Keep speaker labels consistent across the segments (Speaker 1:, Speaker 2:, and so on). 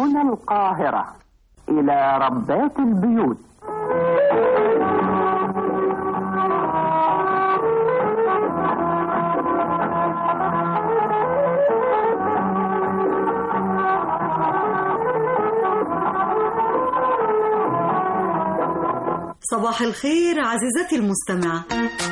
Speaker 1: هنا القاهرة إلى ربات البيوت
Speaker 2: صباح الخير عزيزتي المستمعة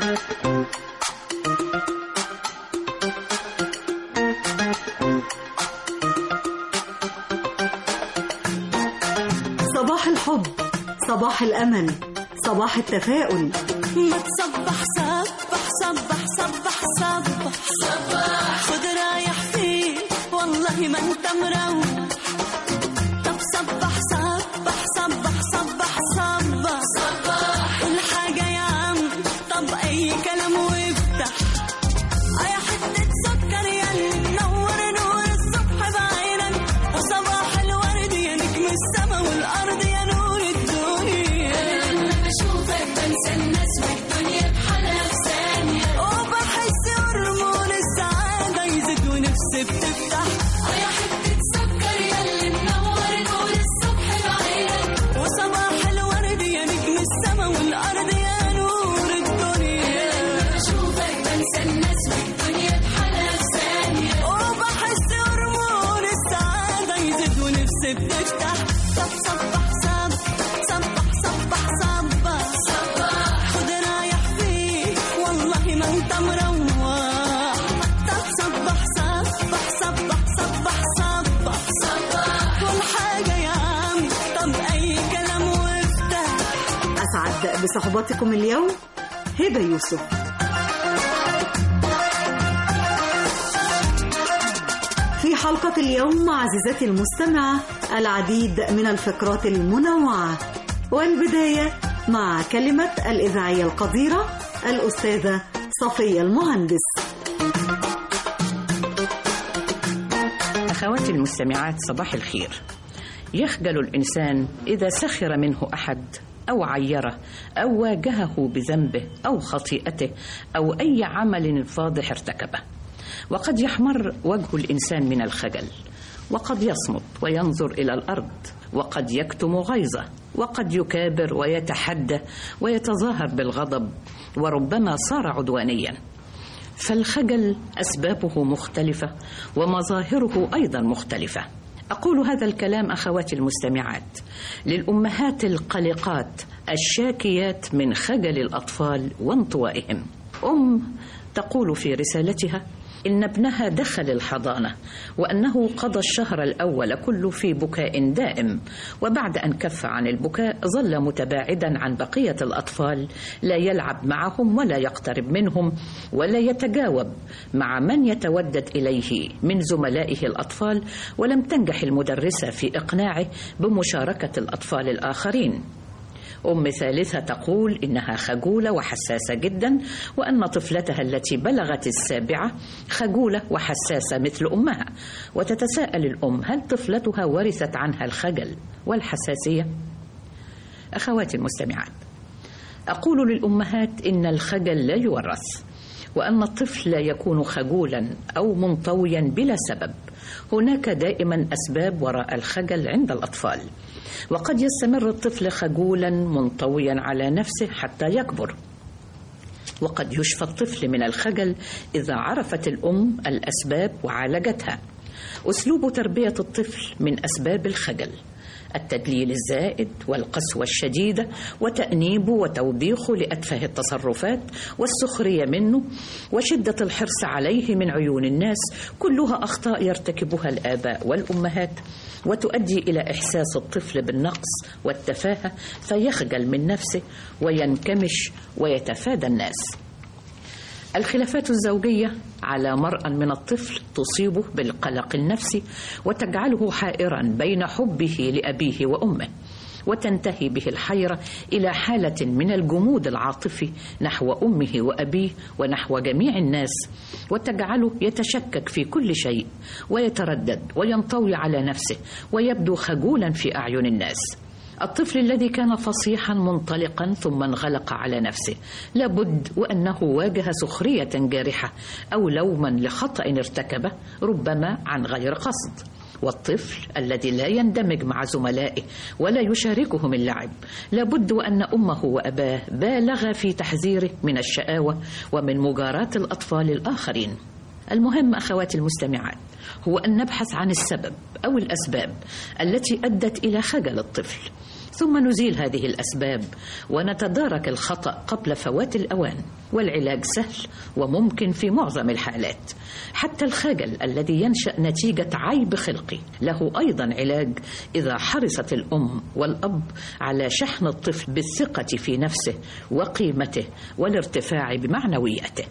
Speaker 2: صباح الحب صباح الأمل صباح التفاؤل
Speaker 3: ما تصبح صبح صبح صبح صبح صبح خد رايح فيه والله ما انت مروح طب صبح صبح صبح صبح صبح صبح كل حاجة يا عم طب أي كلام وافتح يا حتة سكر يا منور نور الصبح بعينك وصباح الورد يا نجم السما والأرض يا نور الدنيا لما بشوفك بنسى الناس والدنيا بحالها في ثانية وبحس هرمون السعادة يزيد ونفسي بتفتح يا حتة سكر يا اللي منور نور الصبح بعينك وصباح الورد يا نجم السما والأرض يا نور الدنيا لما بشوفك بنسى الناس والدنيا بحالها في ثانية وبحس هرمون السعادة يزيد ونفسي بتفتح طب صبح صبح صبح صبح صبح صبح خد رايح فيك والله ما انت مروح طب صبح صبح صبح صبح صبح صبح كل حاجة يا عم طب أي كلام وافتح
Speaker 2: أسعد بصحبتكم اليوم هبة يوسف في حلقة اليوم عزيزتي المستمعة العديد من الفقرات المنوعة والبداية مع كلمة الإذاعية القديرة الأستاذة صفية المهندس
Speaker 4: أخواتي المستمعات صباح الخير يخجل الإنسان إذا سخر منه أحد أو عيره أو واجهه بذنبه أو خطيئته أو أي عمل فاضح ارتكبه وقد يحمر وجه الإنسان من الخجل وقد يصمت وينظر إلى الأرض وقد يكتم غيظه وقد يكابر ويتحدى ويتظاهر بالغضب وربما صار عدوانيا فالخجل اسبابه مختلفه ومظاهره ايضا مختلفه اقول هذا الكلام اخواتي المستمعات للامهات القلقات الشاكيات من خجل الاطفال وانطوائهم ام تقول في رسالتها إن ابنها دخل الحضانة وأنه قضى الشهر الأول كله في بكاء دائم وبعد أن كف عن البكاء ظل متباعدا عن بقية الأطفال لا يلعب معهم ولا يقترب منهم ولا يتجاوب مع من يتودد إليه من زملائه الأطفال ولم تنجح المدرسة في إقناعه بمشاركة الأطفال الآخرين أم ثالثة تقول إنها خجولة وحساسة جدا وأن طفلتها التي بلغت السابعة خجولة وحساسة مثل أمها وتتساءل الأم هل طفلتها ورثت عنها الخجل والحساسية؟ أخواتي المستمعات أقول للأمهات إن الخجل لا يورث وأن الطفل لا يكون خجولا أو منطويا بلا سبب هناك دائما أسباب وراء الخجل عند الأطفال وقد يستمر الطفل خجولا منطويا على نفسه حتى يكبر وقد يشفى الطفل من الخجل اذا عرفت الام الاسباب وعالجتها اسلوب تربيه الطفل من اسباب الخجل التدليل الزائد والقسوة الشديدة وتأنيبه وتوبيخه لأتفه التصرفات والسخرية منه وشدة الحرص عليه من عيون الناس كلها أخطاء يرتكبها الآباء والأمهات وتؤدي إلى إحساس الطفل بالنقص والتفاهة فيخجل من نفسه وينكمش ويتفادى الناس الخلافات الزوجية على مرأى من الطفل تصيبه بالقلق النفسي وتجعله حائرا بين حبه لأبيه وأمه وتنتهي به الحيرة إلى حالة من الجمود العاطفي نحو أمه وأبيه ونحو جميع الناس وتجعله يتشكك في كل شيء ويتردد وينطوي على نفسه ويبدو خجولا في أعين الناس الطفل الذي كان فصيحا منطلقا ثم انغلق على نفسه لابد وانه واجه سخريه جارحه او لوما لخطا ارتكبه ربما عن غير قصد والطفل الذي لا يندمج مع زملائه ولا يشاركهم اللعب لابد وأن أمه وأباه بالغا في تحذيره من الشقاوة ومن مجاراة الأطفال الآخرين المهم أخواتي المستمعات هو أن نبحث عن السبب أو الأسباب التي أدت إلى خجل الطفل ثم نزيل هذه الأسباب ونتدارك الخطأ قبل فوات الأوان والعلاج سهل وممكن في معظم الحالات حتى الخجل الذي ينشأ نتيجة عيب خلقي له أيضا علاج إذا حرصت الأم والأب على شحن الطفل بالثقة في نفسه وقيمته والارتفاع بمعنوياته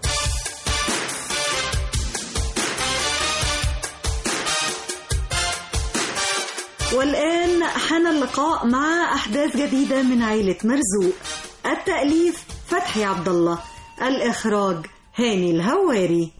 Speaker 2: والآن حان اللقاء مع أحداث جديدة من عيلة مرزوق التأليف فتحي عبد الله الإخراج هاني الهواري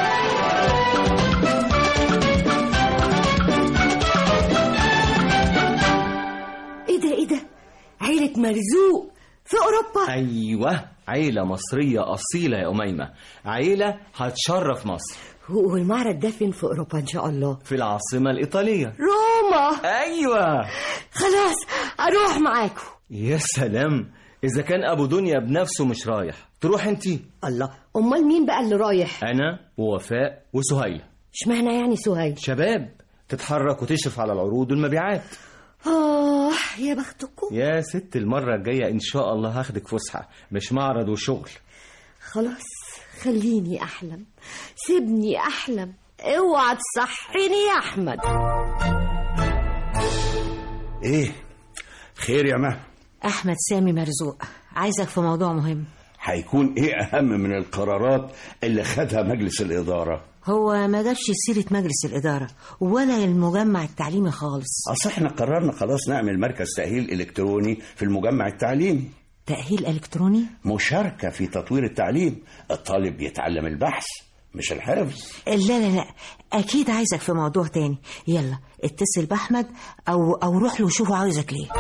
Speaker 5: ايه ده ايه ده عيلة مرزوق في اوروبا
Speaker 6: ايوه عيله مصريه اصيله يا اميمه عيله هتشرف مصر
Speaker 5: هو المعرض ده فين في اوروبا ان شاء الله
Speaker 6: في العاصمه الايطاليه
Speaker 5: روما
Speaker 6: ايوه
Speaker 5: خلاص اروح معاكم
Speaker 6: يا سلام اذا كان ابو دنيا بنفسه مش رايح تروح انت
Speaker 5: الله امال مين بقى اللي رايح
Speaker 6: انا ووفاء وسهيله
Speaker 5: اشمعنى يعني سهيل
Speaker 6: شباب تتحرك وتشرف على العروض والمبيعات
Speaker 5: اه يا بختكم
Speaker 6: يا ست المره الجايه ان شاء الله هاخدك فسحه مش معرض وشغل
Speaker 5: خلاص خليني احلم سيبني احلم اوعى تصحيني يا احمد
Speaker 7: ايه خير يا مه
Speaker 8: أحمد سامي مرزوق عايزك في موضوع مهم
Speaker 7: هيكون ايه اهم من القرارات اللي خدها مجلس الاداره
Speaker 8: هو ما جابش سيرة مجلس الإدارة ولا المجمع التعليمي خالص
Speaker 7: اصل احنا قررنا خلاص نعمل مركز تاهيل الكتروني في المجمع التعليمي
Speaker 8: تأهيل إلكتروني
Speaker 7: مشاركه في تطوير التعليم الطالب يتعلم البحث مش الحفظ
Speaker 8: لا لا لا أكيد عايزك في موضوع تاني يلا اتصل بأحمد أو أو روح له شوفه عاوزك ليه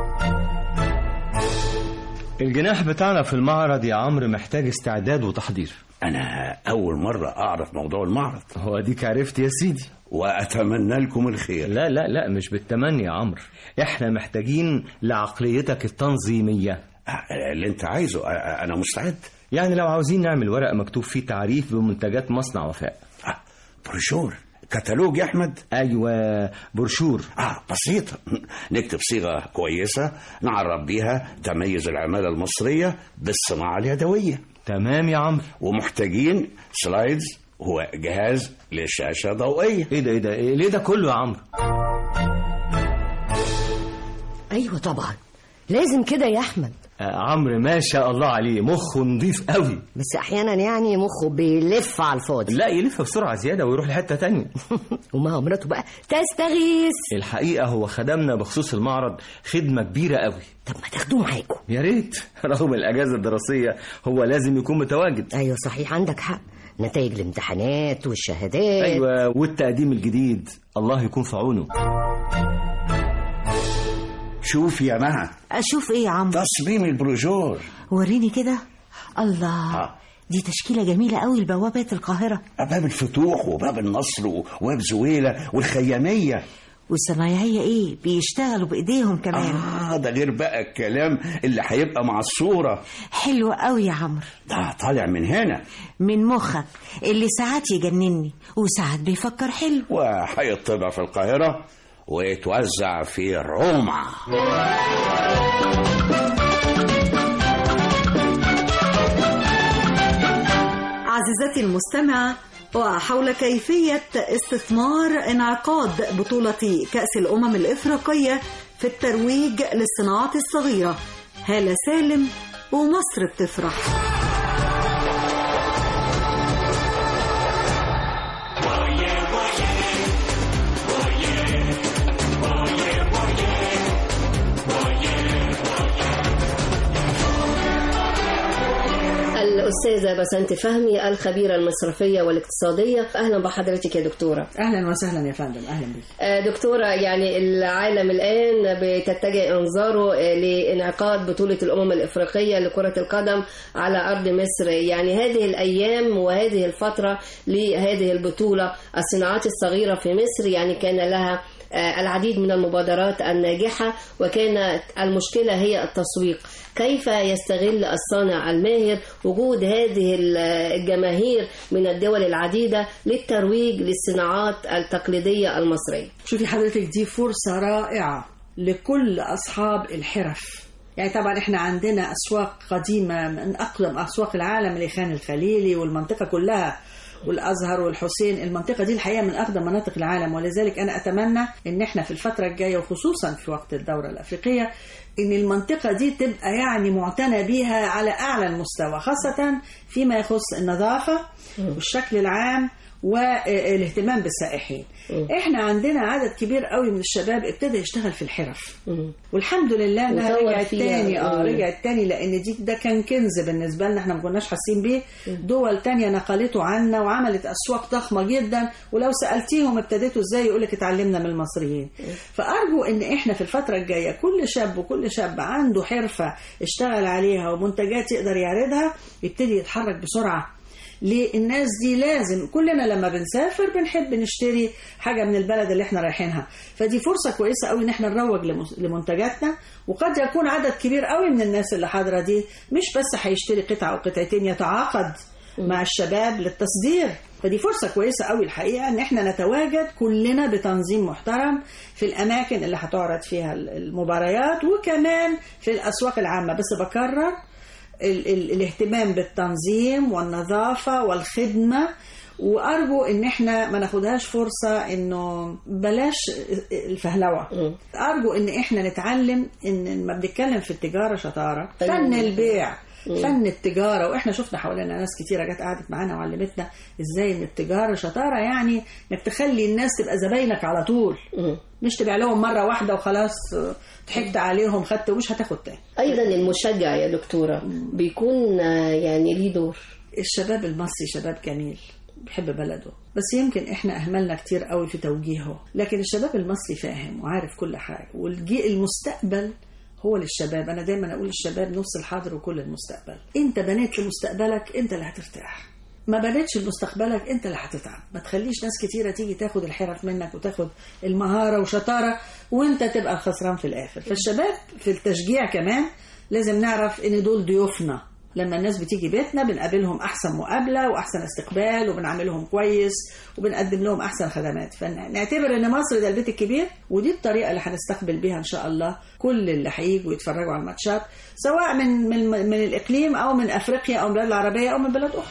Speaker 6: الجناح بتاعنا في المعرض يا عمرو محتاج استعداد وتحضير
Speaker 7: انا اول مره اعرف موضوع المعرض
Speaker 6: هو اديك عرفت يا سيدي
Speaker 7: واتمنى لكم الخير
Speaker 6: لا لا لا مش بالتمني يا عمرو احنا محتاجين لعقليتك التنظيمية
Speaker 7: آه، اللي انت عايزه آه، انا مستعد
Speaker 6: يعني لو عاوزين نعمل ورق مكتوب فيه تعريف بمنتجات مصنع وفاء
Speaker 7: آه، بروشور كتالوج يا احمد
Speaker 6: ايوه بروشور
Speaker 7: اه بسيطة نكتب صيغة كويسة نعرف بيها تميز العمالة المصرية بالصناعة اليدوية
Speaker 6: تمام يا عمرو
Speaker 7: ومحتاجين سلايدز هو جهاز لشاشة ضوئية
Speaker 6: ايه ده ايه ده إيه ليه ده كله يا عمرو
Speaker 5: ايوه طبعا لازم كده يا احمد
Speaker 6: آه عمرو ما شاء الله عليه مخه نضيف قوي
Speaker 5: بس احيانا يعني مخه بيلف على الفاضي
Speaker 6: لا يلف بسرعة زيادة ويروح لحتة تانية
Speaker 5: وما هو مراته بقى تستغيث
Speaker 6: الحقيقة هو خدمنا بخصوص المعرض خدمة كبيرة قوي
Speaker 5: طب ما تاخدوه معاكم
Speaker 6: يا ريت رغم الأجازة الدراسية هو لازم يكون متواجد
Speaker 5: ايوه صحيح عندك حق نتائج الامتحانات والشهادات
Speaker 6: أيوة والتقديم الجديد الله يكون في عونه
Speaker 7: شوف يا مها
Speaker 8: أشوف إيه يا عمرو
Speaker 7: تصميم البروجور
Speaker 8: وريني كده الله
Speaker 7: آه.
Speaker 8: دي تشكيلة جميلة قوي لبوابات القاهرة
Speaker 7: باب الفتوح وباب النصر وباب زويلة والخيامية
Speaker 8: والصنايعية إيه بيشتغلوا بإيديهم كمان
Speaker 7: آه ده غير بقى الكلام اللي هيبقى مع الصورة
Speaker 8: حلو قوي يا عمرو
Speaker 7: ده طالع من هنا
Speaker 8: من مخك اللي ساعات يجنني وساعات بيفكر حلو
Speaker 7: وهيطبع في القاهرة ويتوزع في روما
Speaker 2: عزيزتي المستمعة وحول كيفية استثمار انعقاد بطولة كأس الأمم الإفريقية في الترويج للصناعات الصغيرة هالة سالم ومصر بتفرح
Speaker 9: الأستاذة بسنت فهمي الخبيرة المصرفية والاقتصادية أهلا بحضرتك يا دكتورة
Speaker 10: اهلا وسهلا يا فندم اهلا بك
Speaker 9: آه، دكتورة يعني العالم الآن بتتجه إنظاره آه، لانعقاد بطولة الأمم الإفريقية لكرة القدم على أرض مصر يعني هذه الأيام وهذه الفترة لهذه البطولة الصناعات الصغيرة في مصر يعني كان لها آه، العديد من المبادرات الناجحة وكانت المشكلة هي التسويق كيف يستغل الصانع الماهر وجود هذه الجماهير من الدول العديدة للترويج للصناعات التقليدية المصرية
Speaker 10: شوفي حضرتك دي فرصة رائعة لكل أصحاب الحرف يعني طبعا احنا عندنا أسواق قديمة من أقدم أسواق العالم اللي خان الخليلي والمنطقة كلها والازهر والحسين المنطقه دي الحقيقه من اقدم مناطق العالم ولذلك انا اتمنى ان احنا في الفتره الجايه وخصوصا في وقت الدوره الافريقيه ان المنطقه دي تبقى يعني معتنى بيها على اعلى المستوى خاصه فيما يخص النظافه والشكل العام والاهتمام بالسائحين احنا عندنا عدد كبير قوي من الشباب ابتدى يشتغل في الحرف والحمد لله انها
Speaker 9: وطور
Speaker 10: رجعت
Speaker 9: فيها.
Speaker 10: تاني اه
Speaker 9: مم.
Speaker 10: رجعت تاني لان دي ده كان كنز بالنسبه لنا احنا ما كناش حاسين بيه دول تانية نقلته عنا وعملت اسواق ضخمه جدا ولو سالتيهم ابتديتوا ازاي يقول لك اتعلمنا من المصريين فارجو ان احنا في الفتره الجايه كل شاب وكل شاب عنده حرفه اشتغل عليها ومنتجات يقدر يعرضها يبتدي يتحرك بسرعه ليه الناس دي لازم كلنا لما بنسافر بنحب نشتري حاجه من البلد اللي احنا رايحينها فدي فرصه كويسه قوي ان احنا نروج لمس- لمنتجاتنا وقد يكون عدد كبير قوي من الناس اللي حاضره دي مش بس هيشتري قطعه او قطعتين يتعاقد مع الشباب للتصدير فدي فرصة كويسة قوي الحقيقة ان احنا نتواجد كلنا بتنظيم محترم في الاماكن اللي هتعرض فيها المباريات وكمان في الاسواق العامة بس بكرر ال ال الاهتمام بالتنظيم والنظافة والخدمة وارجو ان احنا ما ناخدهاش فرصة انه بلاش الفهلوة ارجو ان احنا نتعلم ان لما بنتكلم في التجارة شطارة فن البيع فن التجارة واحنا شفنا حوالينا ناس كتيرة جت قعدت معانا وعلمتنا ازاي ان التجارة شطارة يعني انك تخلي الناس تبقى زباينك على طول مش تبيع لهم مرة واحدة وخلاص ضحكت عليهم خدت ومش هتاخد تاني
Speaker 9: أيضا المشجع يا دكتورة بيكون آه، يعني ليه دور
Speaker 10: الشباب المصري شباب جميل بيحب بلده بس يمكن احنا اهملنا كتير قوي في توجيهه لكن الشباب المصري فاهم وعارف كل حاجه والجيل المستقبل هو للشباب انا دايما اقول الشباب نص الحاضر وكل المستقبل انت بنيت لمستقبلك انت اللي هترتاح ما بنيتش لمستقبلك انت اللي هتتعب ما تخليش ناس كتيره تيجي تاخد الحرف منك وتاخد المهاره وشطاره وانت تبقى الخسران في الاخر فالشباب في التشجيع كمان لازم نعرف ان دول ضيوفنا لما الناس بتيجي بيتنا بنقابلهم احسن مقابله واحسن استقبال وبنعاملهم كويس وبنقدم لهم احسن خدمات فنعتبر ان مصر ده البيت الكبير ودي الطريقه اللي هنستقبل بيها ان شاء الله كل اللي هيجوا يتفرجوا على الماتشات سواء من من من الاقليم او من افريقيا او من البلاد العربيه او من بلاد اخرى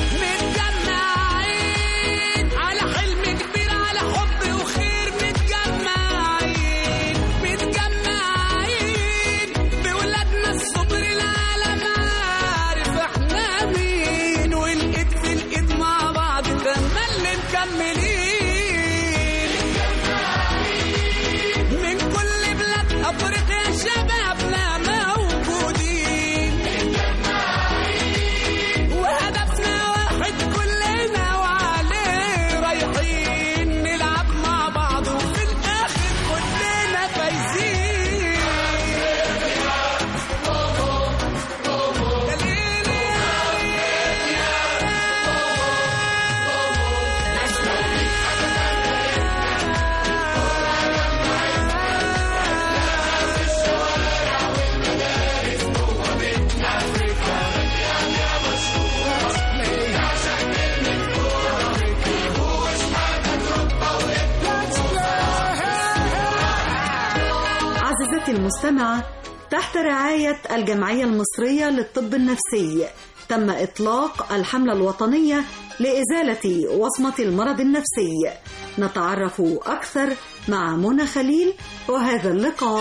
Speaker 3: متجمعين على حلم كبير على حب وخير متجمعين متجمعين بولادنا الصبر العالم عارف احنا مين والايد في الايد مع بعض تملي مكملين من كل بلاد افريقيا شبابنا موجودين وهدفنا واحد كلنا وعليه رايحين نلعب مع بعض وفي الاخر كلنا فايزين
Speaker 2: عزيزتي المستمعة تحت رعاية الجمعية المصرية للطب النفسي تم إطلاق الحملة الوطنية لإزالة وصمة المرض النفسي نتعرف أكثر مع منى خليل وهذا اللقاء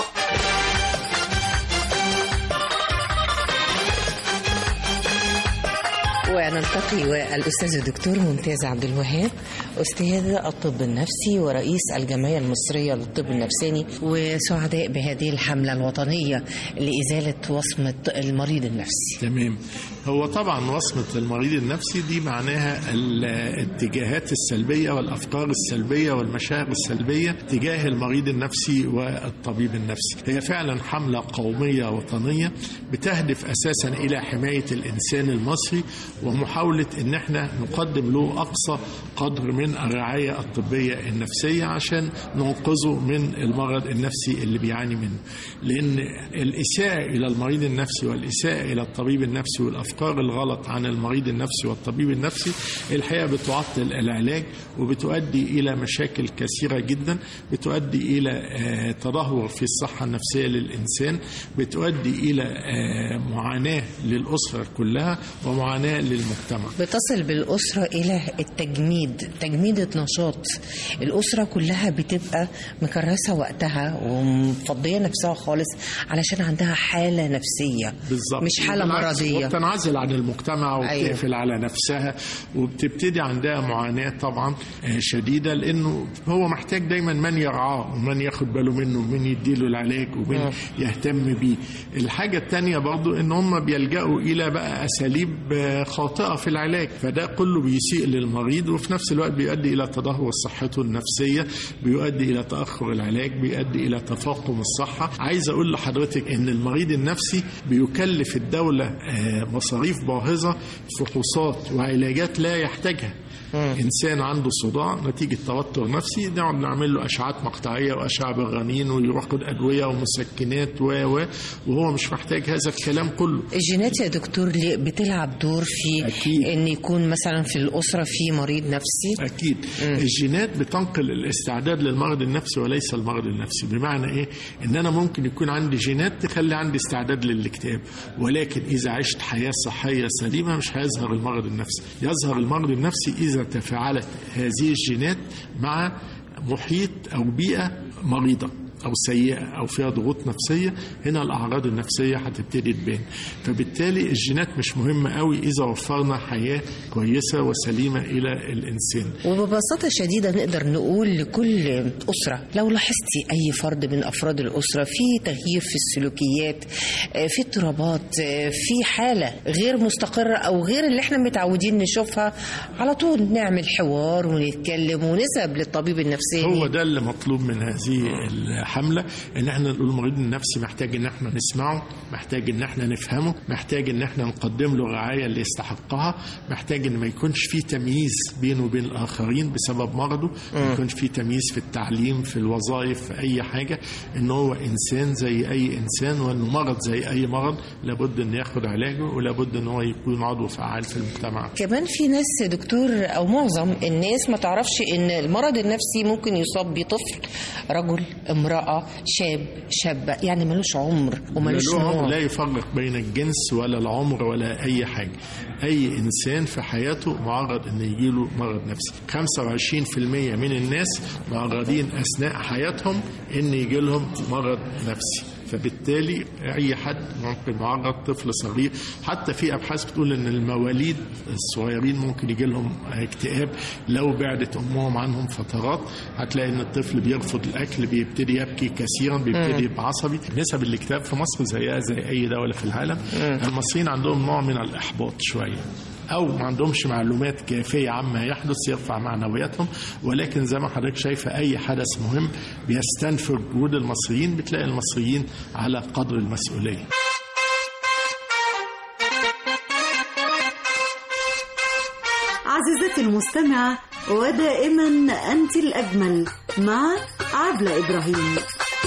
Speaker 11: ونلتقي والأستاذ الدكتور ممتاز عبد الوهاب أستاذ الطب النفسي ورئيس الجمعية المصرية للطب النفساني وسعداء بهذه الحملة الوطنية لإزالة وصمة المريض النفسي
Speaker 12: تمام هو طبعا وصمة المريض النفسي دي معناها الاتجاهات السلبية والأفكار السلبية والمشاعر السلبية تجاه المريض النفسي والطبيب النفسي هي فعلا حملة قومية وطنية بتهدف أساسا إلى حماية الإنسان المصري ومحاولة إن احنا نقدم له أقصى قدر من الرعاية الطبية النفسية عشان ننقذه من المرض النفسي اللي بيعاني منه لأن الإساءة إلى المريض النفسي والإساءة إلى الطبيب النفسي والأفكار الغلط عن المريض النفسي والطبيب النفسي الحقيقة بتعطل العلاج وبتؤدي إلى مشاكل كثيرة جدا بتؤدي إلى آه، تدهور في الصحة النفسية للإنسان بتؤدي إلى آه، معاناة للأسرة كلها ومعاناة للمجتمع
Speaker 11: بتصل بالأسرة إلى التجميد تجميد نشاط الأسرة كلها بتبقى مكرسة وقتها ومفضية نفسها خالص علشان عندها حالة نفسية
Speaker 12: بالظبط
Speaker 11: مش حالة
Speaker 12: بالعكس،
Speaker 11: مرضية
Speaker 12: وبتنعزل عن المجتمع وبتقفل
Speaker 11: أيوة.
Speaker 12: على نفسها وبتبتدي عندها معاناة طبعا آه، شديدة لأنه هو محتاج دايما من يرعاه ومن ياخد باله منه ومن يديله العلاج ومن
Speaker 11: مم.
Speaker 12: يهتم بيه الحاجة التانية برضو إن هم بيلجأوا إلى بقى أساليب آه، خاطئة في العلاج فده كله بيسيء للمريض وفي نفس الوقت بيؤدي إلى تدهور صحته النفسية بيؤدي إلى تأخر العلاج بيؤدي إلى تفاقم الصحة عايز أقول لحضرتك إن المريض النفسي بيكلف الدولة آه، مصاريف باهظة فحوصات وعلاجات لا يحتاجها انسان عنده صداع نتيجه توتر نفسي نقعد نعمل له اشعات مقطعيه واشعه بالرنين وياخد ادويه ومسكنات و و وهو مش محتاج هذا الكلام كله
Speaker 11: الجينات يا دكتور ليه بتلعب دور في
Speaker 12: أكيد.
Speaker 11: ان يكون مثلا في الاسره في مريض نفسي
Speaker 12: اكيد الجينات بتنقل الاستعداد للمرض النفسي وليس المرض النفسي بمعنى ايه ان انا ممكن يكون عندي جينات تخلي عندي استعداد للاكتئاب ولكن اذا عشت حياه صحيه سليمه مش هيظهر المرض النفسي يظهر المرض النفسي اذا تفاعلت هذه الجينات مع محيط او بيئه مريضه او سيئه او فيها ضغوط نفسيه هنا الاعراض النفسيه هتبتدي تبان فبالتالي الجينات مش مهمه قوي اذا وفرنا حياه كويسه وسليمه الى الانسان
Speaker 11: وببساطة شديدة نقدر نقول لكل أسرة لو لاحظتي أي فرد من أفراد الأسرة في تغيير في السلوكيات آه، في اضطرابات آه، في حالة غير مستقرة أو غير اللي احنا متعودين نشوفها على طول نعمل حوار ونتكلم ونذهب للطبيب النفساني
Speaker 12: هو ده اللي مطلوب من هذه الحمله ان احنا نقول المريض النفسي محتاج ان احنا نسمعه محتاج ان احنا نفهمه محتاج ان احنا نقدم له الرعايه اللي يستحقها محتاج ان ما يكونش في تمييز بينه وبين الاخرين بسبب مرضه ما يكونش في تمييز في التعليم في الوظائف في اي حاجه ان هو انسان زي اي انسان وانه مرض زي اي مرض لابد ان ياخد علاجه ولابد ان هو يكون عضو فعال في المجتمع
Speaker 11: كمان في ناس دكتور او معظم الناس ما تعرفش ان المرض النفسي ممكن يصاب بطفل رجل امراه شاب شابه يعني ملوش عمر وملوش
Speaker 12: لا له-
Speaker 11: نوع
Speaker 12: لا يفرق بين الجنس ولا العمر ولا اي حاجه اي انسان في حياته معرض ان يجيله مرض نفسي 25% من الناس معرضين اثناء حياتهم ان يجي لهم مرض نفسي فبالتالي اي حد ممكن معرض طفل صغير حتى في ابحاث بتقول ان المواليد الصغيرين ممكن يجي لهم اكتئاب لو بعدت امهم عنهم فترات هتلاقي ان الطفل بيرفض الاكل بيبتدي يبكي كثيرا بيبتدي يبقى عصبي نسب الاكتئاب في مصر زيها زي اي دوله في العالم المصريين عندهم نوع من الاحباط شويه او ما عندهمش معلومات كافيه عما يحدث يرفع معنوياتهم ولكن زي ما حضرتك شايفه اي حدث مهم بيستنفر جهود المصريين بتلاقي المصريين على قدر المسؤوليه
Speaker 2: عزيزتي المستمعة ودائما أنت الأجمل مع عبلة إبراهيم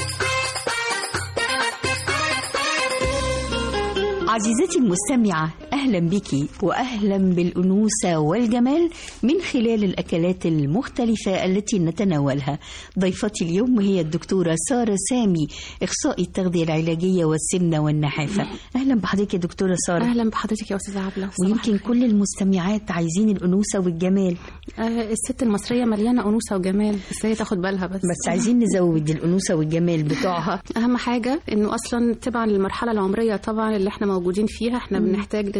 Speaker 13: عزيزتي المستمعة أهلا بك وأهلا بالأنوثة والجمال من خلال الأكلات المختلفة التي نتناولها ضيفتي اليوم هي الدكتورة سارة سامي إخصائي التغذية العلاجية والسمنة والنحافة أهلا بحضرتك يا دكتورة سارة
Speaker 14: اهلا بحضرتك يا استاذه عبله صباح
Speaker 13: ويمكن
Speaker 14: الخير.
Speaker 13: كل المستمعات عايزين الأنوثة والجمال
Speaker 14: آه الست المصريه مليانه انوثه وجمال بس هي تاخد بالها بس
Speaker 13: بس عايزين نزود الأنوثة والجمال بتوعها
Speaker 14: اهم حاجه انه اصلا تبعا للمرحله العمريه طبعا اللي احنا موجودين فيها احنا
Speaker 13: مم.
Speaker 14: بنحتاج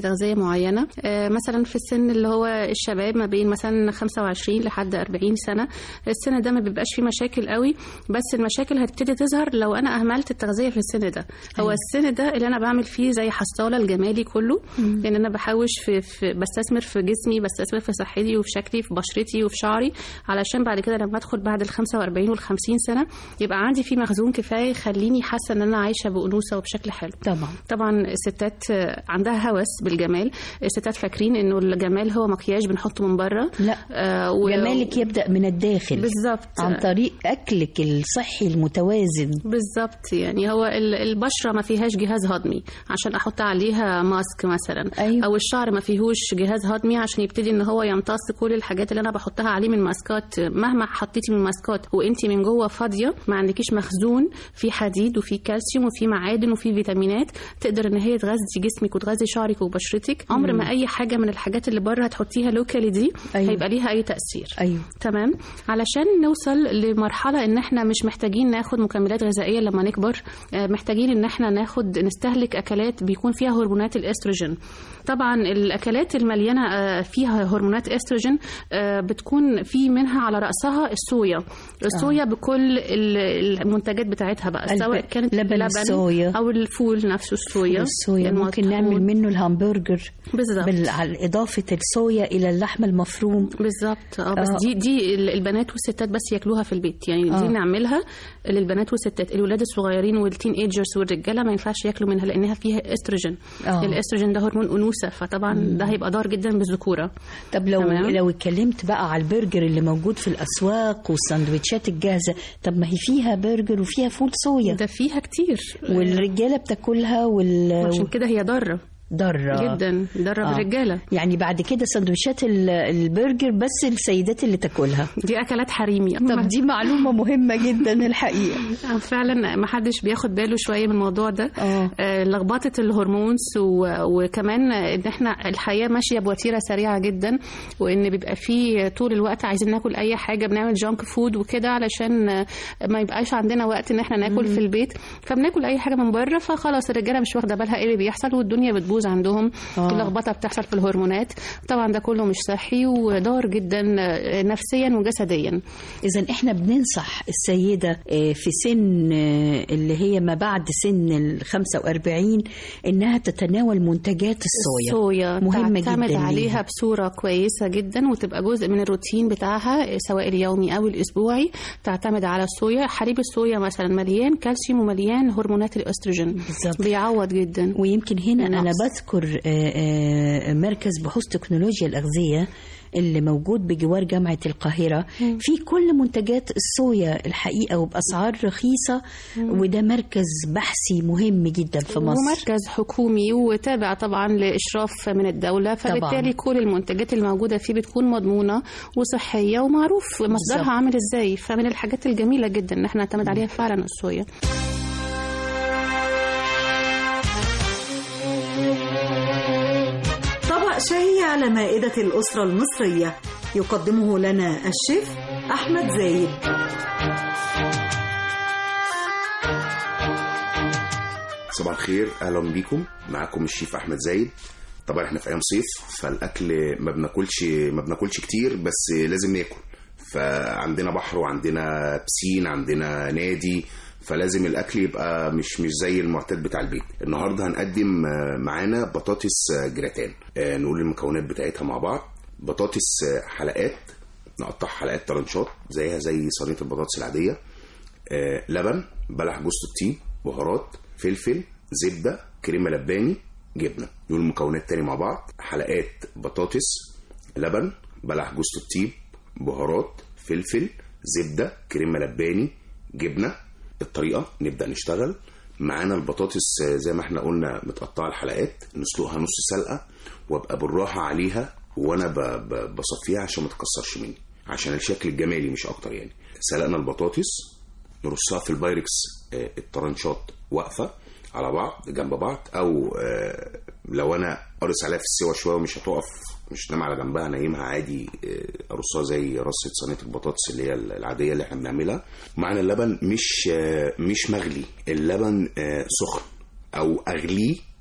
Speaker 14: تغذيه معينه آه، مثلا في السن اللي هو الشباب ما بين مثلا 25 لحد 40 سنه السن ده ما بيبقاش فيه مشاكل قوي بس المشاكل هتبتدي تظهر لو انا اهملت التغذيه في السن ده هو
Speaker 15: أيوة.
Speaker 14: السن ده اللي انا بعمل فيه زي حصاله الجمالي كله
Speaker 15: مم.
Speaker 14: لان انا بحوش في, في بستثمر في جسمي بستثمر في صحتي وفي شكلي في بشرتي وفي شعري علشان بعد كده لما ادخل بعد ال 45 وال 50 سنه يبقى عندي فيه مخزون كفايه يخليني حاسه ان انا عايشه بانوثه وبشكل حلو
Speaker 13: طبعا
Speaker 14: طبعا الستات عندها هوس بالجمال الستات فاكرين انه الجمال هو مكياج بنحطه من بره
Speaker 13: لا
Speaker 14: آه و...
Speaker 13: جمالك يبدأ من الداخل
Speaker 14: بالظبط
Speaker 13: عن طريق أكلك الصحي المتوازن
Speaker 14: بالظبط يعني هو ال- البشره ما فيهاش جهاز هضمي عشان احط عليها ماسك مثلا
Speaker 13: أيوة.
Speaker 14: او الشعر ما فيهوش جهاز هضمي عشان يبتدي ان هو يمتص كل الحاجات اللي انا بحطها عليه من ماسكات مهما حطيتي من ماسكات وانت من جوه فاضيه ما عندكيش مخزون في حديد وفي كالسيوم وفي معادن وفي فيتامينات تقدر ان هي تغذي جسمك وتغذي شعرك وبشرتك عمر
Speaker 13: مم.
Speaker 14: ما اي حاجه من الحاجات اللي بره هتحطيها لوكالي دي
Speaker 13: أيوة.
Speaker 14: هيبقى ليها اي تاثير
Speaker 13: أيوه
Speaker 14: تمام علشان نوصل لمرحلة ان احنا مش محتاجين ناخد مكملات غذائية لما نكبر آه، محتاجين ان احنا ناخد نستهلك اكلات بيكون فيها هرمونات الاستروجين طبعا الاكلات المليانة آه، فيها هرمونات استروجين آه، بتكون في منها على رأسها الصويا الصويا بكل ال- المنتجات بتاعتها بقى
Speaker 13: الب-
Speaker 14: سواء كانت
Speaker 13: لبن الصويا.
Speaker 14: او الفول نفسه الصويا
Speaker 13: الصويا ممكن
Speaker 14: المطحون.
Speaker 13: نعمل منه الهمبرجر
Speaker 14: بالظبط.
Speaker 13: بال... على إضافة الصويا إلى اللحم المفروم
Speaker 14: بالظبط اه بس
Speaker 13: آه.
Speaker 14: دي دي ال- البنات والستات بس ياكلوها في البيت يعني
Speaker 13: آه.
Speaker 14: دي نعملها للبنات والستات الولاد الصغيرين والتين ايجرز والرجاله ما ينفعش ياكلوا منها لانها فيها استروجين
Speaker 13: آه.
Speaker 14: الاستروجين ده هرمون انوثه فطبعا ده هيبقى ضار جدا بالذكوره
Speaker 13: طب لو
Speaker 14: تمام.
Speaker 13: لو اتكلمت بقى على البرجر اللي موجود في الاسواق والسندوتشات الجاهزه طب ما هي فيها برجر وفيها فول صويا
Speaker 14: ده فيها كتير
Speaker 13: والرجاله بتاكلها وال
Speaker 14: عشان كده هي ضاره
Speaker 13: ضاره
Speaker 14: جدا ضاره
Speaker 13: آه.
Speaker 14: بالرجاله
Speaker 13: يعني بعد كده سندوتشات ال- البرجر بس السيدات اللي تاكلها
Speaker 14: دي اكلات حريمي
Speaker 13: طب دي معلومه مهمه جدا الحقيقه
Speaker 14: فعلا ما حدش بياخد باله شويه من الموضوع ده
Speaker 13: آه.
Speaker 14: آه، لخبطه الهرمونز و- وكمان ان احنا الحياه ماشيه بوتيره سريعه جدا وان بيبقى في طول الوقت عايزين ناكل اي حاجه بنعمل جانك فود وكده علشان آه، ما يبقاش عندنا وقت ان احنا ناكل في البيت فبناكل اي حاجه من بره فخلاص الرجاله مش واخده بالها ايه اللي بيحصل والدنيا بتبوظ عندهم
Speaker 13: آه.
Speaker 14: اللخبطه بتحصل في الهرمونات طبعا ده كله مش صحي وضار جدا آه، نفسيا وجسديا
Speaker 13: اذا احنا بننصح السيده آه، في سن آه، اللي هي ما بعد سن ال 45 انها تتناول منتجات الصويا
Speaker 14: الصويا
Speaker 13: مهمه
Speaker 14: تعتمد
Speaker 13: جدا
Speaker 14: عليها
Speaker 13: ليها.
Speaker 14: بصوره كويسه جدا وتبقى جزء من الروتين بتاعها سواء اليومي او الاسبوعي تعتمد على الصويا حليب الصويا مثلا مليان كالسيوم ومليان هرمونات الاستروجين
Speaker 13: بالظبط.
Speaker 14: بيعوض جدا
Speaker 13: ويمكن هنا انا
Speaker 14: النقص.
Speaker 13: بذكر آه، آه، مركز بحوث تكنولوجيا الاغذيه اللي موجود بجوار جامعة القاهرة
Speaker 14: مم.
Speaker 13: في كل منتجات الصويا الحقيقة وبأسعار رخيصة
Speaker 14: مم.
Speaker 13: وده مركز بحثي مهم جدا في مصر
Speaker 14: ومركز حكومي وتابع طبعا لإشراف من الدولة فبالتالي كل المنتجات الموجودة فيه بتكون مضمونة وصحية ومعروف مصدرها عامل ازاي فمن الحاجات الجميلة جدا ان احنا نعتمد عليها فعلا الصويا
Speaker 2: طبق شهي على مائدة الأسرة المصرية يقدمه لنا الشيف أحمد زايد
Speaker 16: صباح الخير اهلا بيكم معاكم الشيف احمد زايد طبعا احنا في ايام صيف فالاكل ما بناكلش ما بناكلش كتير بس لازم ناكل فعندنا بحر وعندنا بسين عندنا نادي فلازم الاكل يبقى مش مش زي المعتاد بتاع البيت النهارده هنقدم آه، معانا بطاطس آه، جراتان آه، نقول المكونات بتاعتها مع بعض بطاطس آه، حلقات نقطعها حلقات طرنشات زيها زي صينيه البطاطس العاديه آه، لبن بلح جوز الطيب بهارات فلفل زبده كريمه لباني جبنه دول المكونات تاني مع بعض حلقات بطاطس لبن بلح جوز الطيب بهارات فلفل زبده كريمه لباني جبنه الطريقه نبدا نشتغل معانا البطاطس آه، زي ما احنا قلنا متقطعه الحلقات نسلقها نص سلقه وابقى بالراحه عليها وانا ب- ب- بصفيها عشان ما تكسرش مني عشان الشكل الجمالي مش اكتر يعني سلقنا البطاطس نرصها في البايركس آه، الطرنشات واقفه على بعض جنب بعض او آه، لو انا قرص عليها في السوا شويه ومش هتقف مش نام على جنبها نايمها عادي آه، ارصها زي رصه صينيه البطاطس اللي هي العاديه اللي احنا بنعملها معانا اللبن مش آه، مش مغلي اللبن آه، سخن او اغليه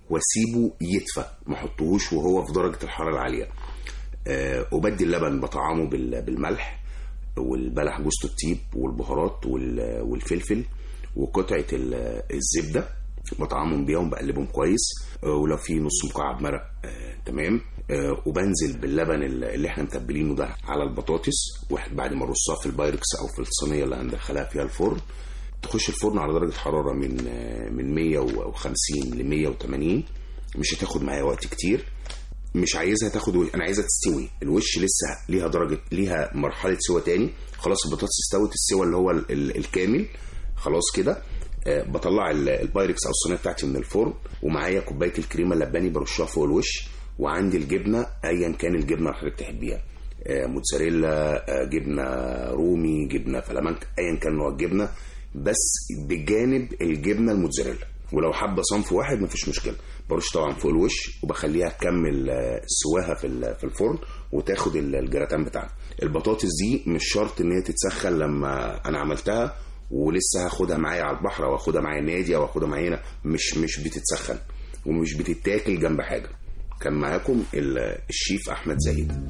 Speaker 16: واسيبه يدفى ما احطهوش وهو في درجه الحراره العاليه آه، وبدي اللبن بطعمه بال- بالملح والبلح جوز الطيب والبهارات وال- والفلفل وقطعه ال- الزبده بطعمهم بيهم بقلبهم كويس آه، ولو في نص مكعب مرق آه، تمام آه، وبنزل باللبن ال- اللي احنا متبلينه ده على البطاطس واحد بعد ما ارصها في البايركس او في الصينيه اللي هندخلها فيها الفرن تخش الفرن على درجه حراره من آه، من 150 ل 180 مش هتاخد معايا وقت كتير مش عايزها تاخد و... انا عايزها تستوي الوش لسه ليها درجه ليها مرحله سوا تاني خلاص البطاطس استوت السوا اللي هو ال... ال... الكامل خلاص كده آه بطلع ال- البايركس او الصينيه بتاعتي من الفرن ومعايا كوبايه الكريمه اللباني برشها فوق الوش وعندي الجبنه ايا كان الجبنه اللي حضرتك تحبيها آه موتزاريلا آه جبنه رومي جبنه فلامنك ايا كان نوع الجبنه بس بجانب الجبنه الموتزاريلا ولو حابه صنف واحد مفيش مشكله برش طبعا فوق الوش وبخليها تكمل آه، سواها في ال- في الفرن وتاخد ال- الجراتان بتاعها البطاطس دي مش شرط ان هي تتسخن لما انا عملتها ولسه هاخدها معايا على البحر او اخدها معايا نادي او اخدها معايا هنا مش مش بتتسخن ومش بتتاكل جنب حاجه كان معاكم ال- الشيف احمد زايد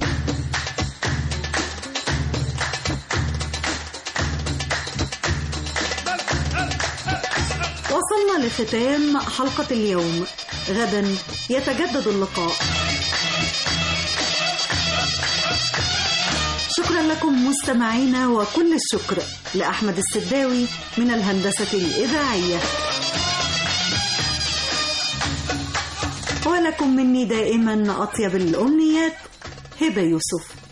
Speaker 2: وصلنا لختام حلقة اليوم غدا يتجدد اللقاء شكرا لكم مستمعينا وكل الشكر لأحمد السداوي من الهندسة الإذاعية ولكم مني دائما أطيب الأمنيات هبة يوسف